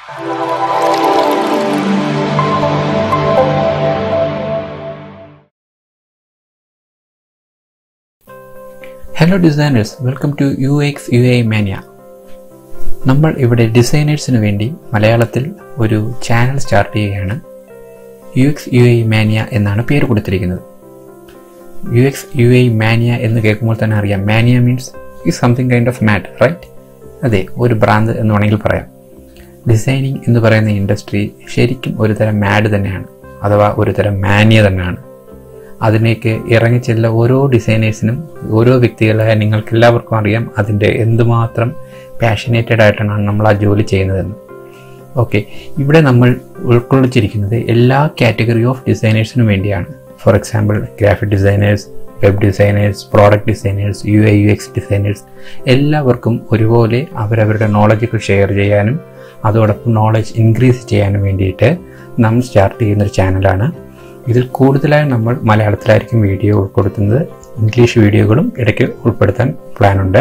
hello designers welcome to U X U I mania നമ്മൾ ഇവിടെ ഡിസൈനേഴ്സിന് വേണ്ടി മലയാളത്തിൽ ഒരു ചാനൽ സ്റ്റാർട്ട് ചെയ്യുകയാണ് U X U I mania എന്നാണ് പേര് കൊടുത്തിരിക്കുന്നത് U X U I mania എന്ന് കേൾക്കുമ്പോൾ തന്നെ അറിയാം മാനിയ മീൻസ് ഈ something kind of mad right അതെ ഒരു ബ്രാൻഡ് എന്ന് വേണമെങ്കിൽ പറയാം ഡിസൈനിങ് എന്ന് പറയുന്ന ഇൻഡസ്ട്രി ശരിക്കും ഒരു തരം മാഡ് തന്നെയാണ് അഥവാ ഒരു തരം മാനിയ തന്നെയാണ് അതിലേക്ക് ഇറങ്ങിച്ചെല്ല ഓരോ ഡിസൈനേഴ്സിനും ഓരോ വ്യക്തികളായ നിങ്ങൾക്ക് എല്ലാവർക്കും അറിയാം അതിൻ്റെ എന്തുമാത്രം പാഷനേറ്റഡ് ആയിട്ടാണ് നമ്മൾ ആ ജോലി ചെയ്യുന്നതെന്ന് ഓക്കെ ഇവിടെ നമ്മൾ ഉൾക്കൊള്ളിച്ചിരിക്കുന്നത് എല്ലാ കാറ്റഗറി ഓഫ് ഡിസൈനേഴ്സിനും വേണ്ടിയാണ് for example graphic designers web designers product designers U I U X designers എല്ലാവർക്കും ഒരുപോലെ അവരവരുടെ നോളജുകൾ ഷെയർ ചെയ്യാനും അതോടൊപ്പം നോളജ് ഇൻക്രീസ് ചെയ്യാനും വേണ്ടിയിട്ട് നമ്മൾ സ്റ്റാർട്ട് ചെയ്യുന്നൊരു ചാനലാണ് ഇതിൽ കൂടുതലായി നമ്മൾ മലയാളത്തിലായിരിക്കും വീഡിയോ ഉൾപ്പെടുത്തുന്നത് ഇംഗ്ലീഷ് വീഡിയോകളും ഇടയ്ക്ക് ഉൾപ്പെടുത്താൻ പ്ലാനുണ്ട്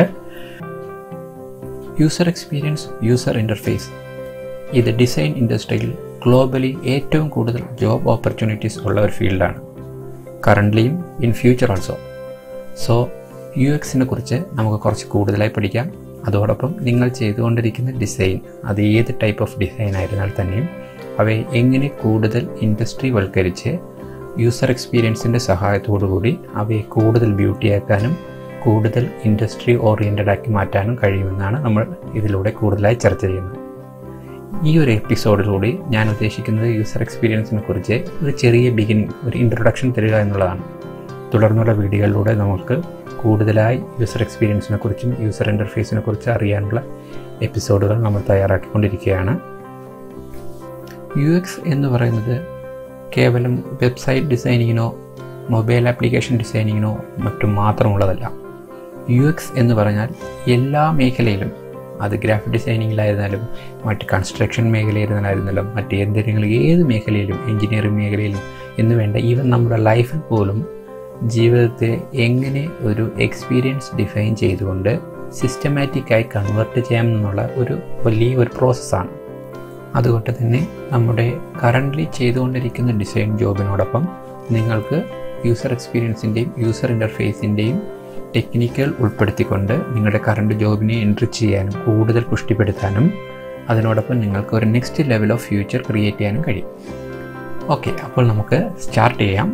യൂസർ എക്സ്പീരിയൻസ് യൂസർ ഇൻ്റർഫേസ് ഇത് ഡിസൈൻ ഇൻഡസ്ട്രിയിൽ ഗ്ലോബലി ഏറ്റവും കൂടുതൽ ജോബ് ഓപ്പർച്യൂണിറ്റീസ് ഉള്ള ഒരു ഫീൽഡാണ് കറൻ്റ്ലിയും in future also so U എക്സിനെ കുറിച്ച് നമുക്ക് കുറച്ച് കൂടുതലായി പഠിക്കാം അതോടൊപ്പം നിങ്ങൾ ചെയ്തുകൊണ്ടിരിക്കുന്ന ഡിസൈൻ അത് ഏത് ടൈപ്പ് ഓഫ് ഡിസൈൻ ആയിരുന്നാൽ തന്നെയും അവയെ എങ്ങനെ കൂടുതൽ ഇൻഡസ്ട്രി വൽക്കരിച്ച് യൂസർ എക്സ്പീരിയൻസിൻ്റെ സഹായത്തോടുകൂടി അവയെ കൂടുതൽ ബ്യൂട്ടിയാക്കാനും കൂടുതൽ ഇൻഡസ്ട്രി ഓറിയൻറ്റഡ് ആക്കി മാറ്റാനും കഴിയുമെന്നാണ് നമ്മൾ ഇതിലൂടെ കൂടുതലായി ചർച്ച ചെയ്യുന്നത് ഈ ഒരു എപ്പിസോഡിലൂടെ ഞാൻ ഉദ്ദേശിക്കുന്നത് യൂസർ എക്സ്പീരിയൻസിനെ കുറിച്ച് ഒരു ചെറിയ ബിഗിനിങ് ഒരു ഇൻട്രൊഡക്ഷൻ തരിക എന്നുള്ളതാണ് തുടർന്നുള്ള വീഡിയോകളിലൂടെ നമുക്ക് കൂടുതലായി യൂസർ എക്സ്പീരിയൻസിനെ കുറിച്ചും യൂസർ ഇൻ്റർഫേസിനെ കുറിച്ച് അറിയാനുള്ള എപ്പിസോഡുകൾ നമ്മൾ തയ്യാറാക്കിക്കൊണ്ടിരിക്കുകയാണ് യു എക്സ് എന്ന് പറയുന്നത് കേവലം വെബ്സൈറ്റ് ഡിസൈനിങ്ങിനോ മൊബൈൽ ആപ്ലിക്കേഷൻ ഡിസൈനിങ്ങിനോ മറ്റും മാത്രമുള്ളതല്ല യു എക്സ് എന്ന് പറഞ്ഞാൽ എല്ലാ മേഖലയിലും അത് ഗ്രാഫിക് ഡിസൈനിങ്ങിലായിരുന്നാലും മറ്റ് കൺസ്ട്രക്ഷൻ മേഖലയിലായിരുന്നാലും മറ്റ് എന്തെങ്കിലും ഏത് മേഖലയിലും എഞ്ചിനീയറിംഗ് മേഖലയിലും എന്ന് വേണ്ട ഈവൻ നമ്മുടെ ലൈഫിൽ പോലും ജീവിതത്തെ എങ്ങനെ ഒരു എക്സ്പീരിയൻസ് ഡിഫൈൻ ചെയ്തുകൊണ്ട് സിസ്റ്റമാറ്റിക്കായി കൺവേർട്ട് ചെയ്യാം എന്നുള്ള ഒരു വലിയ ഒരു പ്രോസസ്സാണ് അതുകൊണ്ട് തന്നെ നമ്മുടെ കറൻ്റ്ലി ചെയ്തുകൊണ്ടിരിക്കുന്ന ഡിസൈൻ ജോബിനോടൊപ്പം നിങ്ങൾക്ക് യൂസർ എക്സ്പീരിയൻസിൻ്റെയും യൂസർ ഇൻ്റർഫേസിൻ്റെയും ടെക്നിക്കൽ ഉൾപ്പെടുത്തിക്കൊണ്ട് നിങ്ങളുടെ കറണ്ട് ജോബിനെ എൻട്രിച്ച് ചെയ്യാനും കൂടുതൽ പുഷ്ടിപ്പെടുത്താനും അതിനോടൊപ്പം നിങ്ങൾക്ക് ഒരു next level of future create ചെയ്യാനും കഴിയും ഓക്കെ അപ്പോൾ നമുക്ക് സ്റ്റാർട്ട് ചെയ്യാം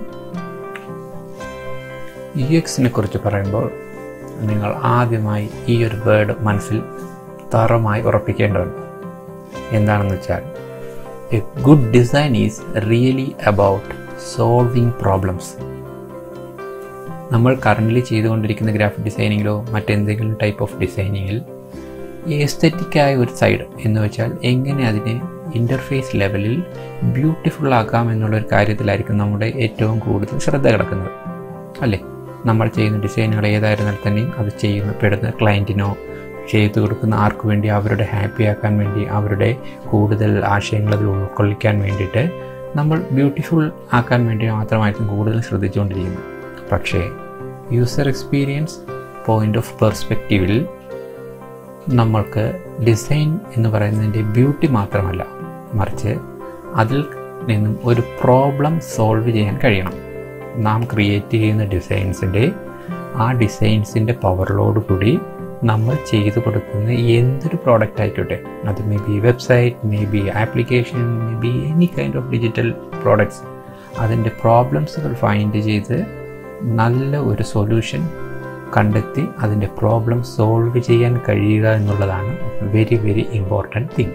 യു എക്സിനെ കുറിച്ച് പറയുമ്പോൾ നിങ്ങൾ ആദ്യമായി ഈ ഒരു വേർഡ് മനസ്സിൽ തറമായി ഉറപ്പിക്കേണ്ടതുണ്ട് എന്താണെന്ന് വെച്ചാൽ a good design is really about solving problems നമ്മൾ കറൻ്റ്ലി ചെയ്തുകൊണ്ടിരിക്കുന്ന ഗ്രാഫിക് ഡിസൈനിങ്ങിലോ മറ്റെന്തെങ്കിലും ടൈപ്പ് ഓഫ് ഡിസൈനിങ്ങിൽ എസ്തറ്റിക്കായ ഒരു സൈഡ് എന്ന് വെച്ചാൽ എങ്ങനെ അതിനെ ഇൻ്റർഫേസ് ലെവലിൽ ബ്യൂട്ടിഫുൾ ആക്കാം എന്നുള്ളൊരു കാര്യത്തിലായിരിക്കും നമ്മുടെ ഏറ്റവും കൂടുതൽ ശ്രദ്ധ കിടക്കുന്നത് അല്ലേ നമ്മൾ ചെയ്യുന്ന ഡിസൈനുകൾ ഏതായിരുന്നാൽ തന്നെയും അത് ചെയ്യുന്ന പെടുന്ന ക്ലയൻറ്റിനോ ചെയ്തു കൊടുക്കുന്ന ആർക്ക് വേണ്ടി അവരുടെ ഹാപ്പി ആക്കാൻ വേണ്ടി അവരുടെ കൂടുതൽ ആശയങ്ങൾ അതിൽ ഉൾക്കൊള്ളിക്കാൻ വേണ്ടിയിട്ട് നമ്മൾ ബ്യൂട്ടിഫുൾ ആക്കാൻ വേണ്ടി മാത്രമായിരിക്കും കൂടുതൽ ശ്രദ്ധിച്ചുകൊണ്ടിരിക്കുന്നത് പക്ഷേ യൂസർ എക്സ്പീരിയൻസ് പോയിൻ്റ് ഓഫ് പെർസ്പെക്റ്റീവിൽ നമ്മൾക്ക് ഡിസൈൻ എന്ന് പറയുന്നതിൻ്റെ ബ്യൂട്ടി മാത്രമല്ല മറിച്ച് അതിൽ നിന്നും ഒരു പ്രോബ്ലം സോൾവ് ചെയ്യാൻ കഴിയണം നാം ക്രിയേറ്റ് ചെയ്യുന്ന ഡിസൈൻസിൻ്റെ ആ ഡിസൈൻസിൻ്റെ പവറിലോട് കൂടി നമ്മൾ ചെയ്തു കൊടുക്കുന്ന എന്തൊരു പ്രോഡക്റ്റ് ആയിക്കോട്ടെ അത് may be website may be application may be any kind of digital products അതിൻ്റെ പ്രോബ്ലംസുകൾ ഫൈൻഡ് ചെയ്ത് നല്ല ഒരു സൊല്യൂഷൻ കണ്ടെത്തി അതിൻ്റെ പ്രോബ്ലം സോൾവ് ചെയ്യാൻ കഴിയുക എന്നുള്ളതാണ് വെരി വെരി ഇമ്പോർട്ടൻറ്റ് തിങ്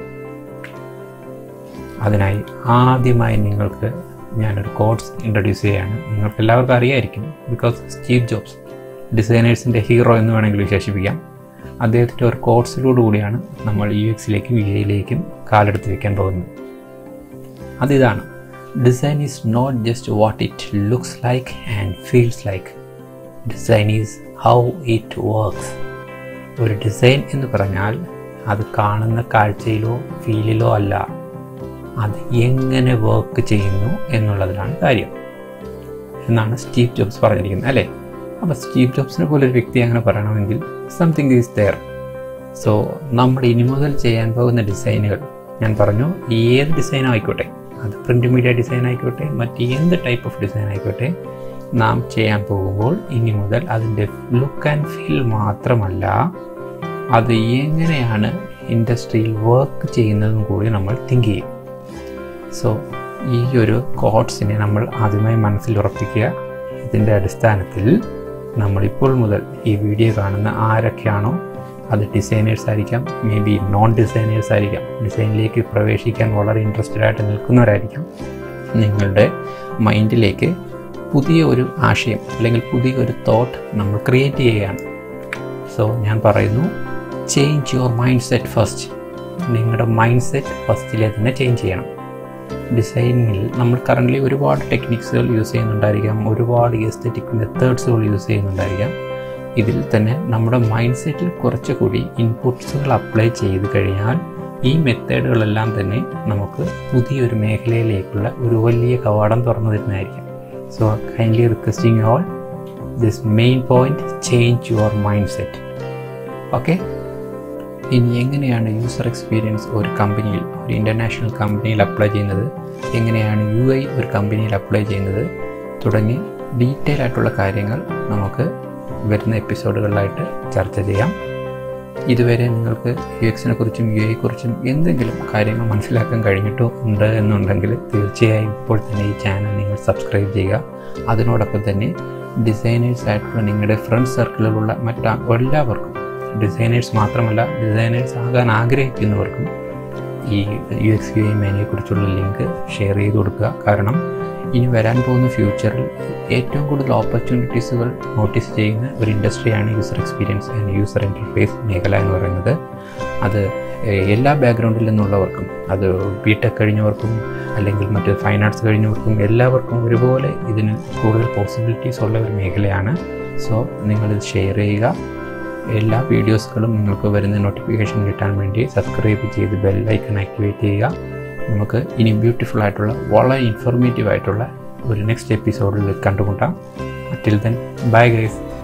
അതിനായി ആദ്യമായി നിങ്ങൾക്ക് ഞാനൊരു കോഡ്സ് ഇൻട്രൊഡ്യൂസ് ചെയ്യുകയാണ് നിങ്ങൾക്ക് എല്ലാവർക്കും അറിയായിരിക്കും ബിക്കോസ് സ്റ്റീവ് ജോബ്സ് ഡിസൈനേഴ്സിൻ്റെ ഹീറോ എന്ന് വേണമെങ്കിൽ വിശേഷിപ്പിക്കാം അദ്ദേഹത്തിൻ്റെ ഒരു കോഴ്സിലൂടെ കൂടിയാണ് നമ്മൾ യു എക്സിലേക്കും യു എയിലേക്കും കാലെടുത്ത് വയ്ക്കാൻ പോകുന്നത് അതിതാണ് design is not just what it looks like and feels like design is how it works ഒരു ഡിസൈൻ എന്ന് പറഞ്ഞാൽ അത് കാണുന്ന കാഴ്ചയിലോ ഫീലിലോ അല്ല അത് എങ്ങനെ വർക്ക് ചെയ്യുന്നു എന്നുള്ളതിലാണ് കാര്യം എന്നാണ് സ്റ്റീവ് ജോബ്സ് പറഞ്ഞിരിക്കുന്നത് അല്ലേ അപ്പോൾ സ്റ്റീവ് ജോബ്സിനെ പോലെ ഒരു വ്യക്തി അങ്ങനെ പറയണമെങ്കിൽ സംതിങ് ഈസ് ദെയർ സോ നമ്മൾ ഇനി മുതൽ ചെയ്യാൻ പോകുന്ന ഡിസൈനുകൾ ഞാൻ പറഞ്ഞു ഏത് ഡിസൈൻ ആയിക്കോട്ടെ അത് പ്രിൻ്റ് മീഡിയ ഡിസൈൻ ആയിക്കോട്ടെ മറ്റ് എന്ത് ടൈപ്പ് ഓഫ് ഡിസൈൻ ആയിക്കോട്ടെ നാം ചെയ്യാൻ പോകുമ്പോൾ ഇനി മുതൽ അതിൻ്റെ ലുക്ക് ആൻഡ് ഫീൽ മാത്രമല്ല അത് എങ്ങനെയാണ് ഇൻഡസ്ട്രിയിൽ വർക്ക് ചെയ്യുന്നതും കൂടി നമ്മൾ തിങ്ക് ചെയ്യും സോ ഈ ഒരു കോഡ്സിനെ നമ്മൾ ആദ്യമായി മനസ്സിൽ ഉറപ്പിക്കുക ഇതിൻ്റെ അടിസ്ഥാനത്തിൽ നമ്മളിപ്പോൾ മുതൽ ഈ വീഡിയോ കാണുന്ന ആരൊക്കെയാണോ അത് ഡിസൈനേഴ്സ് ആയിരിക്കാം മേ ബി നോൺ ഡിസൈനേഴ്സ് ആയിരിക്കാം ഡിസൈനിലേക്ക് പ്രവേശിക്കാൻ വളരെ ഇൻട്രസ്റ്റഡ് ആയിട്ട് നിൽക്കുന്നവരായിരിക്കാം നിങ്ങളുടെ മൈൻഡിലേക്ക് പുതിയ ഒരു ആശയം അല്ലെങ്കിൽ പുതിയ ഒരു തോട്ട് നമ്മൾ ക്രിയേറ്റ് ചെയ്യുകയാണ് സോ ഞാൻ പറയുന്നു change your mindset first നിങ്ങളുടെ മൈൻഡ് സെറ്റ് ഫസ്റ്റിലെ തന്നെ ചേഞ്ച് ചെയ്യണം ഡിസൈനിങ്ങിൽ നമ്മൾ കറൻ്റ്ലി ഒരുപാട് ടെക്നിക്സുകൾ യൂസ് ചെയ്യുന്നുണ്ടായിരിക്കാം ഒരുപാട് എസ്തെറ്റിക് മെത്തേഡ്സുകൾ യൂസ് ചെയ്യുന്നുണ്ടായിരിക്കാം ഇതിൽ തന്നെ നമ്മുടെ മൈൻഡ് സെറ്റിൽ കുറച്ചുകൂടി ഇൻപുട്സുകൾ അപ്ലൈ ചെയ്ത് കഴിഞ്ഞാൽ ഈ മെത്തേഡുകളെല്ലാം തന്നെ നമുക്ക് പുതിയൊരു മേഖലയിലേക്കുള്ള ഒരു വലിയ കവാടം തുറന്നു തരുന്നതായിരിക്കും so kindly requesting all this main point change your mindset okay ഇനി എങ്ങനെയാണ് യൂസർ എക്സ്പീരിയൻസ് ഒരു കമ്പനിയിൽ ഒരു ഇൻ്റർനാഷണൽ കമ്പനിയിൽ അപ്ലൈ ചെയ്യുന്നത് എങ്ങനെയാണ് യു ഐ ഒരു കമ്പനിയിൽ അപ്ലൈ ചെയ്യുന്നത് തുടങ്ങി ഡീറ്റെയിൽ ആയിട്ടുള്ള കാര്യങ്ങൾ നമുക്ക് വരുന്ന എപ്പിസോഡുകളിലായിട്ട് ചർച്ച ചെയ്യാം ഇതുവരെ നിങ്ങൾക്ക് യു എക്സിനെ കുറിച്ചും യു ഐയെക്കുറിച്ചും എന്തെങ്കിലും കാര്യങ്ങൾ മനസ്സിലാക്കാൻ കഴിഞ്ഞിട്ടോ ഉണ്ട് എന്നുണ്ടെങ്കിൽ തീർച്ചയായും ഇപ്പോൾ തന്നെ ഈ ചാനൽ നിങ്ങൾ സബ്സ്ക്രൈബ് ചെയ്യുക അതിനോടൊപ്പം തന്നെ ഡിസൈനേഴ്സ് ആയിട്ടുള്ള നിങ്ങളുടെ ഫ്രണ്ട് സർക്കിളിലുള്ള മറ്റ് എല്ലാവർക്കും ഡിസൈനേഴ്സ് മാത്രമല്ല ഡിസൈനേഴ്സ് ആകാൻ ആഗ്രഹിക്കുന്നവർക്കും ഈ യു എക്സ് യു ഐ മേനയെക്കുറിച്ചുള്ള ലിങ്ക് ഷെയർ ചെയ്ത് കൊടുക്കുക കാരണം ഇനി വരാൻ പോകുന്ന ഫ്യൂച്ചറിൽ ഏറ്റവും കൂടുതൽ ഓപ്പർച്യൂണിറ്റീസുകൾ നോട്ടീസ് ചെയ്യുന്ന ഒരു ഇൻഡസ്ട്രിയാണ് user experience and user interface മേഖല എന്ന് പറയുന്നത് അത് എല്ലാ ബാക്ക്ഗ്രൗണ്ടിൽ നിന്നുള്ളവർക്കും അത് ബി ടെക് കഴിഞ്ഞവർക്കും അല്ലെങ്കിൽ മറ്റ് ഫൈൻ ആർട്സ് കഴിഞ്ഞവർക്കും എല്ലാവർക്കും ഒരുപോലെ ഇതിന് കൂടുതൽ പോസിബിലിറ്റീസ് ഉള്ള ഒരു മേഖലയാണ് സോ നിങ്ങളിത് ഷെയർ ചെയ്യുക എല്ലാ വീഡിയോസുകളും നിങ്ങൾക്ക് വരുന്ന നോട്ടിഫിക്കേഷൻ കിട്ടാൻ വേണ്ടി സബ്സ്ക്രൈബ് ചെയ്ത് ബെൽ ഐക്കൺ ആക്ടിവേറ്റ് ചെയ്യുക നമുക്ക് ഇനി ബ്യൂട്ടിഫുൾ ആയിട്ടുള്ള വളരെ ഇൻഫോർമേറ്റീവ് ആയിട്ടുള്ള ഒരു നെക്സ്റ്റ് എപ്പിസോഡിൽ കണ്ടുമുട്ടാം ടിൽ ദെൻ ബൈ ഗൈസ്